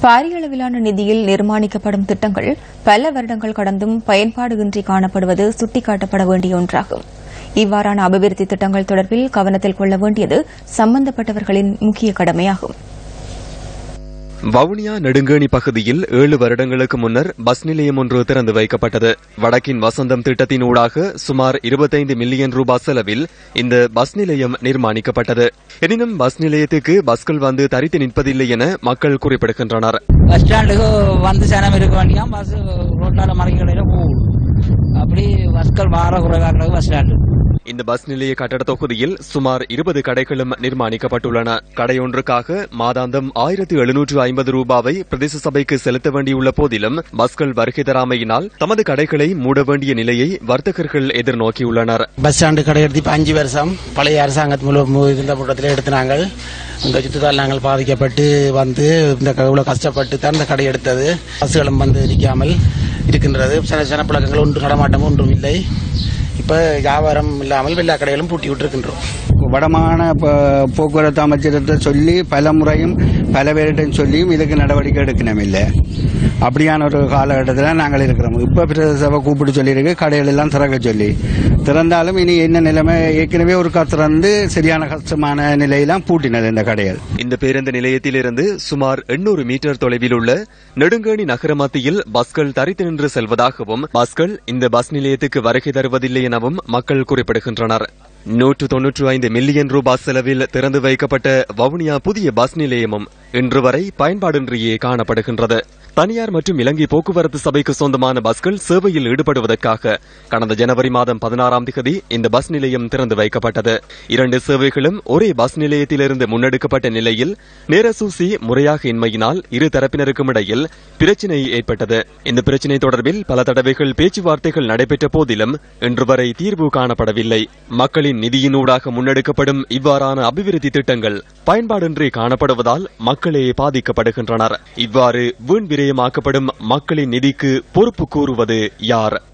பாரிய அளவிலான நிதியில் நிர்மாணிக்கப்படும் திட்டங்கள் பல வருடங்கள் கடந்தும் பயன்பாடு இன்றி காணப்படுவது சுட்டிக்காட்டப்பட வேண்டிய ஒன்றாகும் இவ்வாறான அபிவிருத்தி திட்டங்கள் தொடர்பில் கவனத்தில் கொள்ள வேண்டியது சம்பந்தப்பட்டவர்களின் முக்கிய கடமையாகும் வவுனியா நெடுங்கேணி பகுதியில் ஏழு வருடங்களுக்கு முன்னர் பஸ் நிலையம் ஒன்று திறந்து வைக்கப்பட்டது வடக்கின் வசந்தம் திட்டத்தின் ஊடாக சுமார் இருபத்தைந்து மில்லியன் ரூபாய் செலவில் இந்த பஸ் நிலையம் நிர்மாணிக்கப்பட்டது எனினும் பஸ் நிலையத்துக்கு பஸ்கள் வந்து தரித்து நிற்பதில்லை என மக்கள் குறிப்பிடுகின்றனர் பஸ் ஸ்டாண்டுக்கு வந்து சனம் இருக்க வேண்டியா பஸ் ரோட்டால மறைக்கடையில போகும் அப்படி பஸ்கள் வார குறைவாக பஸ் ஸ்டாண்டு இந்த பஸ் நிலைய கட்டட தொகுதியில் சுமார் இருபது கடைகளும் நிர்மாணிக்கப்பட்டுள்ளன கடையொன்றுக்காக மாதாந்தம் ஆயிரத்து எழுநூற்று ஐம்பது ரூபாவை பிரதேச சபைக்கு செலுத்த வேண்டியுள்ள போதிலும் பஸ்கள் வருகை தராமையினால் தமது கடைகளை மூட வேண்டிய நிலையை வர்த்தகர்கள் எதிர்நோக்கியுள்ளனர் பஸ் ஸ்டாண்டு கடை எடுத்து இப்போ அஞ்சு வருஷம் பழைய அரசாங்கத்து மூலம் இருந்த கூட்டத்தில் எடுத்து நாங்கள் இந்த யுத்தத்தால் நாங்கள் பாதிக்கப்பட்டு வந்து இந்த க- இவ்வளவு கஷ்டப்பட்டு தான் இந்த கடை எடுத்தது பஸ்களும் வந்து நிற்காமல் இருக்கின்றது சில ஜனப்பழக்கங்கள் ஒன்று நடமாட்டமும் ஒன்றும் இல்லை இப்போ வியாபாரம் இல்லாமல் எல்லா கடைகளும் பூட்டி விட்டுருக்கின்றோம் வடமான ப- போக்குவரத்து அமைச்சரத்தை சொல்லி பல முறையும் பல பேரிடம் சொல்லியும் இதுக்கு நடவடிக்கை எடுக்கணும் இல்லை அப்படியான ஒரு காலகட்டத்தில் நாங்கள் இருக்கிறோம் இப்போ பிரதேச சபை கூப்பிட்டு சொல்லியிருக்கு கடைகள் எல்லாம் திறக்க சொல்லி திறந்தாலும் இனி என்ன நிலைமை ஏற்கனவே ஒரு திறந்து சரியான கஷ்டமான நிலையெல்லாம் பூட்டினது இந்த கடைகள் இந்த பேருந்து நிலையத்திலிருந்து சுமார் 800 மீட்டர் தொலைவில் உள்ள நெடுங்கேணி நகர மத்தியில் பஸ்கள் தரித்து நின்று செல்வதாகவும் பஸ்கள் இந்த பஸ் நிலையத்துக்கு வருகை தருவதில்லை எனவும் மக்கள் குறிப்பிடுகின்றனர் நூற்று தொன்னூற்று ஐந்து மில்லியன் ரூபாய் செலவில் திறந்து வைக்கப்பட்ட வவுனியா புதிய பஸ் நிலையமும் இன்று வரை பயன்பாடின்றியே காணப்படுகின்றது தனியார் மற்றும் இலங்கை போக்குவரத்து சபைக்கு சொந்தமான பஸ்கள் சேவையில் ஈடுபடுவதற்காக கடந்த ஜனவரி மாதம் பதினாறாம் தேதி இந்த பஸ் நிலையம் திறந்து வைக்கப்பட்டது இரண்டு சேவைகளும் ஒரே பஸ் நிலையத்திலிருந்து முன்னெடுக்கப்பட்ட நிலையில் நேரசூசி முறையாக இன்மையினால் இரு தரப்பினருக்கும் இடையில் பிரச்சினை ஏற்பட்டது இந்த பிரச்சினை தொடர்பில் பல தடவைகள் பேச்சுவார்த்தைகள் நடைபெற்ற போதிலும் இன்று வரை தீர்வு காணப்படவில்லை மக்களின் நிதியினூடாக முன்னெடுக்கப்படும் இவ்வாறான அபிவிருத்தி திட்டங்கள் பயன்பாடின்றி காணப்படுவதால் மக்களே பாதிக்கப்படுகின்றனர் இவ்வாறு வீண் விரயமாக்கப்படும் மக்களின் நிதிக்கு பொறுப்பு கூறுவது யார்